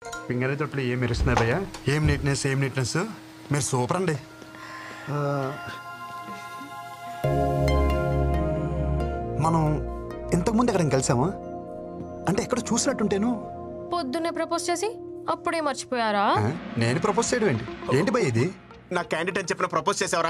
Finger తొట్లు ఏం మెరుస్తున్నాయి భయ్యా ఏం నీట్నెస్ ఏం నీట్నెస్ మీరు సూపర్ అండి ఆ, మనం ఇంతకుముందు ఎక్కడ కలిసామా అంటే ఎక్కడ చూసినట్టుంటేను పొద్దున్నే ప్రపోజ్ చేసి అప్పుడే మర్చిపోయారా ఆ, నేను ప్రపోజ్ చేయడం ఏంటి ఏంటి భయ్ ఇది నా క్యాండిడేట్ అని చెప్పిన ప్రపోజ్ చేసావరా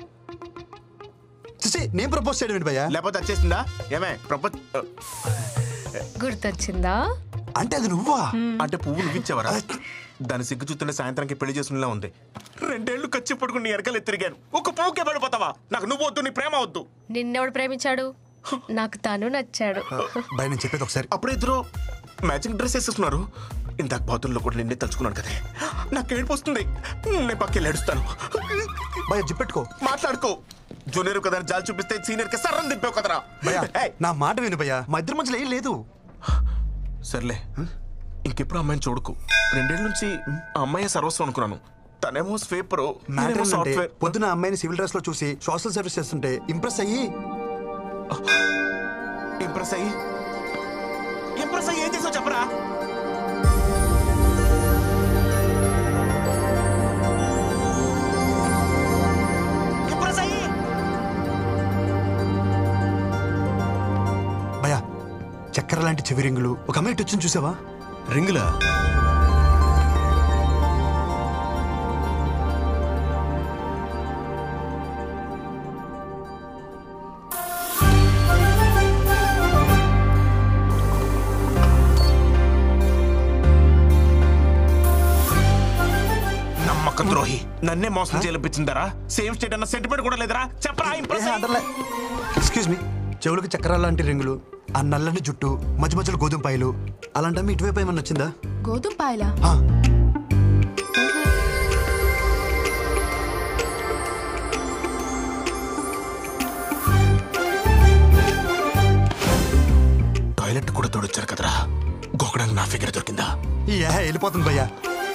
చూసి నేను ప్రపోజ్ చేయడం ఏంటి భయ్యా లేకపోతే వచ్చేసిందా ఏమే ప్రపోజ్ గుర్తొచ్చిందా అంటే అది నువ్వా అంటే పువ్వు నువ్వు ఇచ్చావరా దాని సిగ్గు చూస్తుంటే సాయంత్రానికి పెళ్లి చేసుకునేలా ఉంది రెండేళ్లు ఖర్చు పడుకుని నీ ఎరకలు తిరిగాను ఒక పువ్వుకే పడిపోతావా నాకు నువ్వు వద్దు నీ ప్రేమ వద్దు నిన్నెవడు ప్రేమించాడు నాకు తను నచ్చాడు భయ నేను చెప్పేది ఒకసారి అప్పుడే ఇద్దరు మ్యాచింగ్ డ్రెస్ వేసేస్తున్నారు ఇందాక బాతుల్లో కూడా నిన్నే తలుచుకున్నాను కదే నాకు ఏడుపు వస్తుంది నేను పక్కకి ఏడుస్తాను భయ జిప్పెట్టుకో మాట్లాడుకో జూనియర్ కదా అని జాలి చూపిస్తే సీనియర్ కి సర్రం దింపావు కదరా భయ్యా ఏయ్, నా మాట విను భయ్యా మా ఇద్దరి మధ్యలో ఏం లేదు సర్లే ఇంకెప్పుడు అమ్మాయిని చూడకు రెండేళ్ళ నుంచి ఆ అమ్మాయి సర్వస్వం అనుకున్నాను తనేమో స్వీపర్ మ్యాటర్ ఏంటంటే సాఫ్ట్వేర్ పొద్దున ఆ అమ్మాయిని సివిల్ డ్రెస్ లో చూసి సోషల్ సర్వీస్ చేస్తుంటే ఇంప్రెస్ అయ్యి ఇంప్రెస్ అయ్యి ఇంప్రెస్ అయ్యి ఏం చేసావు చెప్పరా ఇంప్రెస్ అయ్యి భయ్యా చక్కెర లాంటి చెవి రింగులు ఒక అమ్మాయి ఇటు వచ్చింది చూసావా రింగులా నమ్మక ద్రోహి నన్నే మోసం చేయించిందరా సేమ్ స్టేట్ అన్న సెంటిమెంట్ కూడా లేదరా చెప్పరా ఇంప్రెస్ అయ్యి. ఎక్స్క్యూజ్ మీ చెవులకు చక్కెర లాంటి రింగులు ఆ నల్లని జుట్టు మధ్య మధ్యలో గోధుమ పాయలు అలాంటి అమ్మాయి ఇటువైపు ఏమన్నా వచ్చిందా గోధుమ పాయలా ఆ, టాయిలెట్ కూడా తోడొచ్చారు కదరా గోకడానికి నా ఫిగర్ దొరికిందా ఈ ఏహ వెళ్ళిపోతుంది భయ్యా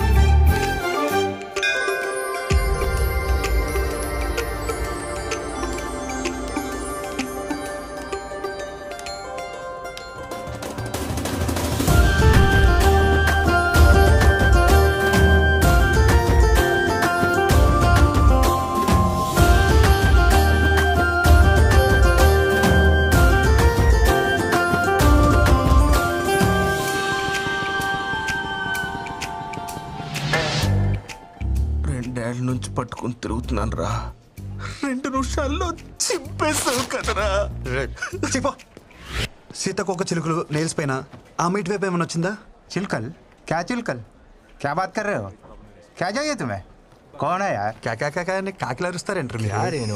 రెండేళ్ల నుంచి పట్టుకుని తిరుగుతున్నాను రా రెండు నిమిషాల్లో చింపేసావు కదరా చెప్పో సీతకొక చిలుకలు నెయిల్స్ పైన ఆ అమ్మాయి ఇటువైపు ఏమన్నా వచ్చిందా चिलकल क्या चिलकल क्या बात कर रहे हो क्या चाहिए तुम्हें कौन है यार కాకా కాకా అని కాకిలు అరుస్తారేంటారు మీరు रेनू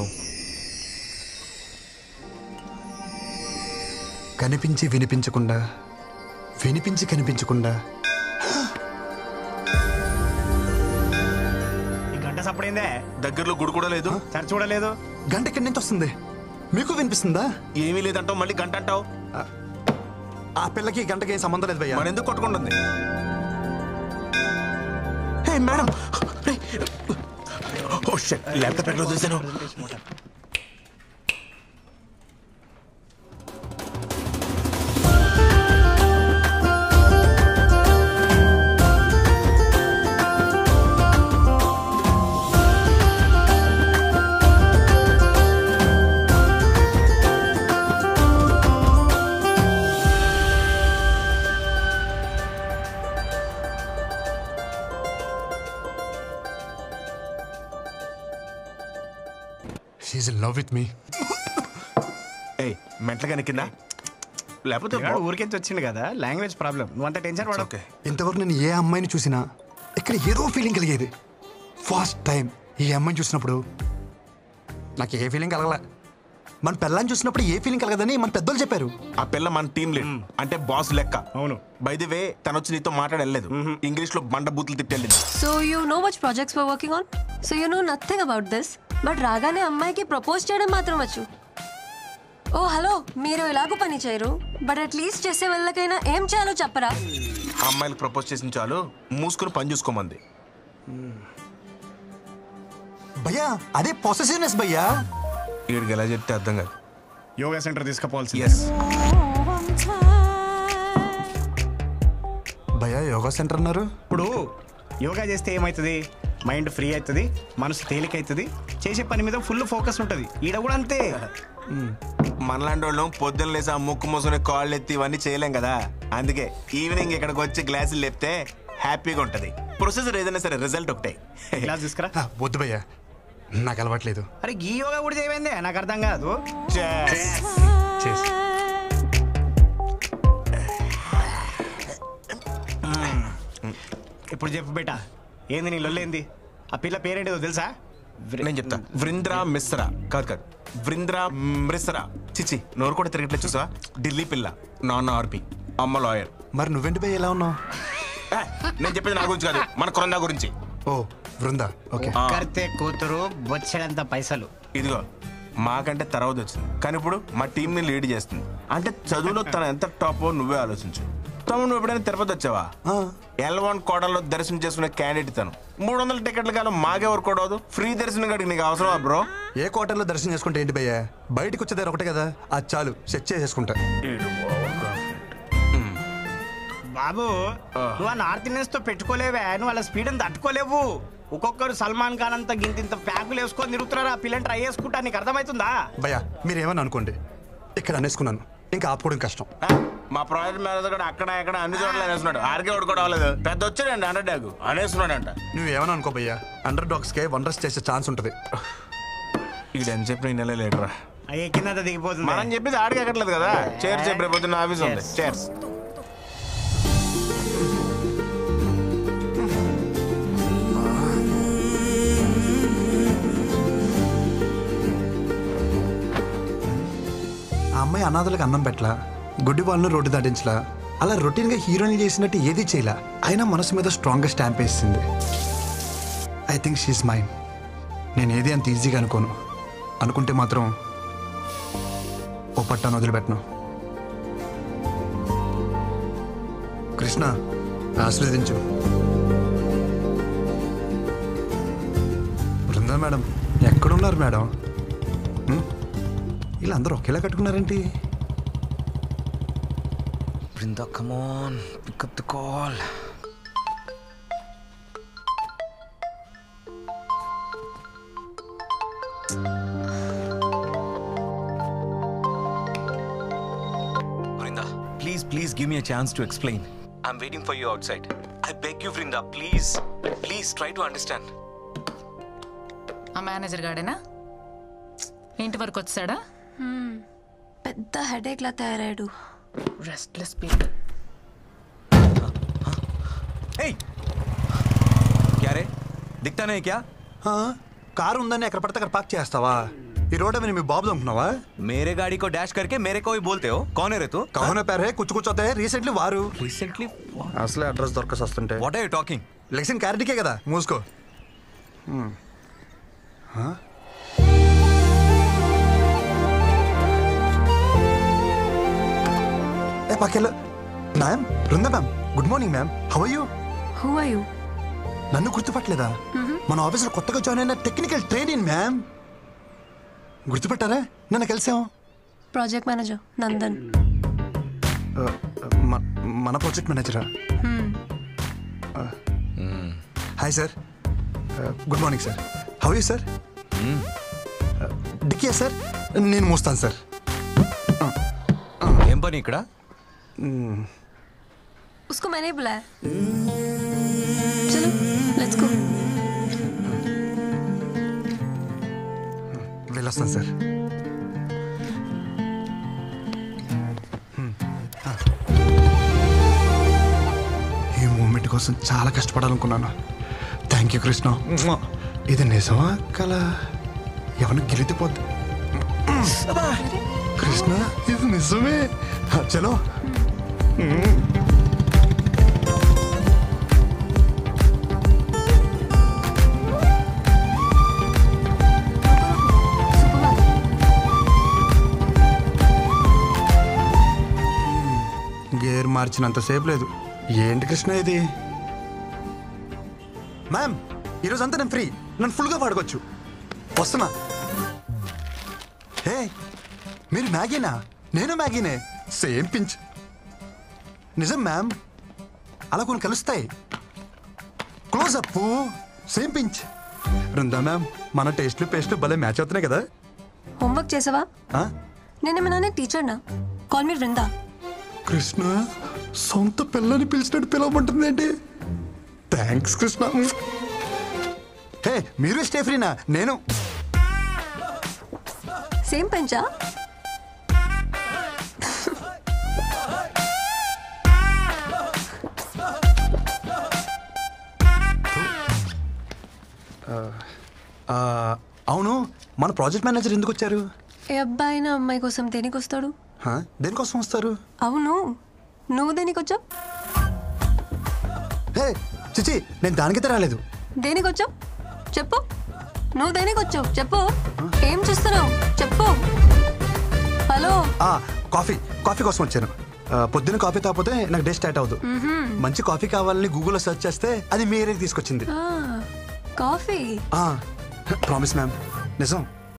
కనిపించి వినిపించకుండా వినిపించి కనిపించకుండా ఈ గంట సప్పుడైందే దగ్గరలో గుడి కూడా లేదు సరి చూడలేదు గంట ఎక్కడి నుంచి వస్తుంది మీకు వినిపిస్తుందా ఏమీ లేదంటావు మళ్ళీ గంట అంటావు ఆ పిల్లకి ఈ గంటకి ఏం సంబంధం లేదు భయ్యా మరెందుకు కొట్టుకుంటుంది hey madam oh shut laptop ఎక్కడ చూసాను she in love with me ఏయ్ మెంటలుగా కింద లేకపోతే వాడు ఊరికెంచి వచ్చింది కదా లాంగ్వేజ్ ప్రాబ్లం నువ్వు అంత టెన్షన్ పడవు ఓకే ఇంతవరకు నేను ఏ అమ్మాయిని చూసినా ఇక్కడ ఏదో ఫీలింగ్ కలిగేది ఫస్ట్ టైం ఈ అమ్మాయిని చూసినప్పుడు నాకు ఏ ఫీలింగ్ కలగలే మన పిల్లని చూసినప్పుడు ఏ ఫీలింగ్ కలగదని మన పెద్దోళ్ళు చెప్పారు ఆ పిల్ల మన టీం లీడ్ అంటే బాస్ లెక్క అవును. బై ది వే తను వచ్చి నీతో మాట్లాడలేదు ఇంగ్లీష్ లో బండ బూతులు తిట్టెళ్ళింది so you know which projects we're working on so you know nothing about this but రాగానే అమ్మాయికి ప్రపోజ్ చేయడం మాత్రం వచ్చు ఓ హలో మీరు ఎలాగో పని చేయరు బట్ అట్లీస్ట్ చేసే వాళ్ళకైనా ఏం చేయాలో చెప్పరా ఆ అమ్మాయిలకు ప్రపోజ్ చేసిన చాలు మూసుకుని పని చూసుకోమంది భయ్యా అదే పొసెసివ్నెస్ భయ్యా వీడికి ఎలా చెప్తే అర్థం కాదు యోగా సెంటర్ తీసుకుపోవాల్సి ఎస్ భయ్యా యోగా సెంటర్ అన్నారు ఇప్పుడు యోగా చేస్తే ఏమవుతుంది మైండ్ ఫ్రీ అవుతుంది మనసు తేలిక అవుతుంది చేసే పని మీద ఫుల్ ఫోకస్ ఉంటుంది ఈడ కూడా అంతే మనలాంటి వాళ్ళం పొద్దున్న లేసి ఆ ముక్కు మూసుకుని కాళ్ళు ఎత్తి ఇవన్నీ చేయలేం కదా అందుకే ఈవినింగ్ ఇక్కడికి వచ్చి గ్లాసులు లేపితే హ్యాపీగా ఉంటది ప్రొసెసర్ ఏదైనా సరే రిజల్ట్ ఒకటే క్లాస్ తీసుకురా ఆ, వద్దు భయ్యా నాకు అలవాట్లేదు అరే ఈ యోగా కూడా చేయమైందే నాకు అర్థం కాదు Cheers. చేసి ఇప్పుడు చెప్పు బేట ఏంది నీ లొల్లేంది ఆ పిల్ల పేరేంటిదో తెలుసా నేను చెప్తా వృంద్రా మిశ్రా కాదు కాదు వృంద్రా మిశ్రా చిచి నోరు కూడా తిరగట్లేదు చూసా ఢిల్లీ పిల్ల నాన్న ఆర్పి అమ్మ లాయర్ మరి నువ్వేంటి భయ్య ఎలా ఉన్నావు ఏ, నేను చెప్పేది నా గురించి కాదు మన కొరందా గురించి ఓ బృందా ఓకే ఆ, కడితే కూతురు బొచ్చడంత పైసలు ఇదిగో మాకంటే తర్వాత వచ్చింది కానీ ఇప్పుడు మా టీం ని లీడ్ చేస్తుంది అంటే చదువులో తను ఎంత టాప్ నువ్వే ఆలోచించు తమ్ముడు నువ్వు ఎప్పుడైనా తిరుపతి వచ్చావా ఆ. ఎల్ వన్ కోటలో దర్శనం చేసుకునే క్యాండిడేట్ తను మూడు వందల టికెట్ల కాలం మాకెవరు కూడా అవదు ఫ్రీ దర్శనం కాడికి నీకు అవసరమా బ్రో ఏ క్వార్టర్లో దర్శనం చేసుకుంటే ఏంటి భయ్యా బయటకు వచ్చేదారు ఒకటే కదా అది చాలు సెట్ చేసేసుకుంటా బాబు నువ్వు ఆ నార్త్ ఇండియన్స్ తో పెట్టుకోలేవే నువ్వు వాళ్ళ స్పీడ్ అని తట్టుకోలేవు ఒక్కొక్కరు సల్మాన్ ఖాన్ అంత గింత ఇంత ప్యాకులు వేసుకొని తిరుగుతున్నారు ఆ పిల్లని ట్రై చేసుకుంటా నీకు అర్థమవుతుందా భయ్యా మీరేమని అనుకోండి ఇక్కడ అనేసుకున్నాను ఇంకా ఆపుకోవడం కష్టం ఆ, మా ప్రాజెక్ట్ మేనేజర్ కూడా అక్కడ ఇక్కడ అన్ని చోట్ల అనేస్తున్నాడు ఆరికే ఒకటి కూడా అవ్వలేదు పెద్ద వచ్చాడండి అండర్ డాగ్ అనేస్తున్నాడంట నువ్వు ఏమని అనుకో భయ్యా అండర్ డాగ్స్కే వండర్స్ చేసే ఛాన్స్ ఉంటుంది ఇక్కడ ఎంత చెప్పిన ఈ నెల లేటరా అవి ఎక్కిందంత దిగిపోతుంది మనం చెప్పేది ఆడికి ఎక్కట్లేదు కదా చేర్స్ చెప్పి రేపు పొద్దున్న ఆఫీస్ ఉంది Cheers. చేర్స్ ఆ అమ్మాయి అనాథలకు అన్నం పెట్టలా గుడ్డి వాళ్ళను రోడ్డు దాటించలా అలా రొటీన్గా హీరోయిన్ చేసినట్టు ఏది చేయలా అయినా మనసు మీద స్ట్రాంగ్గా స్టాంప్ వేసింది ఐ థింక్ షీఈ్ మైండ్ నేను ఏది అంత ఈజీగా అనుకోను అనుకుంటే మాత్రం ఓ పట్టాను వదిలిపెట్టను కృష్ణ ఆశీర్వదించు బృందా మేడం ఎక్కడున్నారు మేడం హ్మ్? వీళ్ళందరూ ఒకేలా కట్టుకున్నారేంటి Brinda, come on, pick up the call. Brinda, please, please give me a chance to explain. I'm waiting for you outside. I beg you, Brinda, please, please try to understand. ఆ manager గాడేనా ఇంటి వరకు వచ్చాడా పెద్ద headache లా తయారాడు restless people Hey! क्या रे दिखता नहीं क्या ఆ, కారు ఉందని ఎక్కడ పడితే అక్కడ పార్క్ చేస్తావా ఈ రోడ్ మీద మీ బాబు అనుకున్నావా मेरे गाड़ी को डैश करके मेरे को ही बोलते हो कौन है रे तू కహోన పేరే కుచ్చు కూర్చోతే రీసెంట్లీ వారు रिसेंटली అసలే అడ్రస్ దొరకసి వస్తుంటే व्हाट आर यू टॉकिंग లెక్సిన్ క్యారెట్కే కదా మూసుకో హ్మ్. ఆ? ఏ పక్కెళ్ళు ma'am Brinda ma'am good morning ma'am how you who are you నన్ను గుర్తుపట్టలేదా మన ఆఫీసులో కొత్తగా జాయిన్ అయిన టెక్నికల్ ట్రైనింగ్ మ్యామ్ గుర్తుపట్టారా నన్ను కలిసాం ప్రాజెక్ట్ మేనేజర్ నందన్ ఆ, మ- మన ప్రాజెక్ట్ మేనేజరా hi sir good morning sir how you sir డిక్కియా సార్ నేను మోస్తాను సార్ ఏం పని ఇక్కడ उसको मैंने ही बुलाया चलो लेट्स गो వెళ్ళొస్తాను సార్ ఈ మూమెంట్ కోసం చాలా కష్టపడాలనుకున్నాను థ్యాంక్ యూ కృష్ణ ఇది నిజమా కల ఎవరిని గెలితిపోద్ది కృష్ణ ఇది నిజమే హ, చలో గేర్ మార్చినంతసేపు లేదు ఏంటి కృష్ణ ఇది మ్యామ్ ఈరోజు అంతా నేను ఫ్రీ నన్ను ఫుల్గా వాడుకోవచ్చు వస్తున్నా హే మీరు మ్యాగీనా నేను మ్యాగీనే సేమ్ పించ్ నిజం మ్యామ్ అలా కొన్ని కలుస్తాయి close up same pinch Brinda ma'am మన టేస్ట్లు పేస్ట్లు భలే మ్యాచ్ అవుతున్నాయి కదా హోంవర్క్ చేసావా ఆ? నేనేమన్నా టీచర్నా కాల్ మీ వృందా కృష్ణ సొంత పిల్లని పిలిచినట్టు పిలవమంటుంది ఏంటి థ్యాంక్స్ కృష్ణ హే మీరు స్టే ఫ్రీనా నేను సేమ్ పెంచా ఆ, అవును మన ప్రాజెక్ట్ మేనేజర్ ఎందుకు వచ్చారు ఏ అబ్బాయి అయినా అమ్మాయి కోసం దేనికి వస్తాడు హా? దేనికోసం వస్తారు అవును నువ్వు దేనికి వచ్చావు హే చిచి నేను దానికైతే రాలేదు దేనికి వచ్చావు చెప్పు నువ్వు దేనికి వచ్చావు చెప్పు ఏం చేస్తున్నావు చెప్పు హలో ఆ, కాఫీ కాఫీ కోసం వచ్చాను ఆ, పొద్దున్న కాఫీ తాగిపోతే నాకు డే స్టార్ట్ అవ్వదు మంచి కాఫీ కావాలని గూగుల్లో సెర్చ్ చేస్తే అది మీ ఏరియాకి తీసుకొచ్చింది ఆ, కాఫీ ప్రామిస్ మ్యామ్ నిజం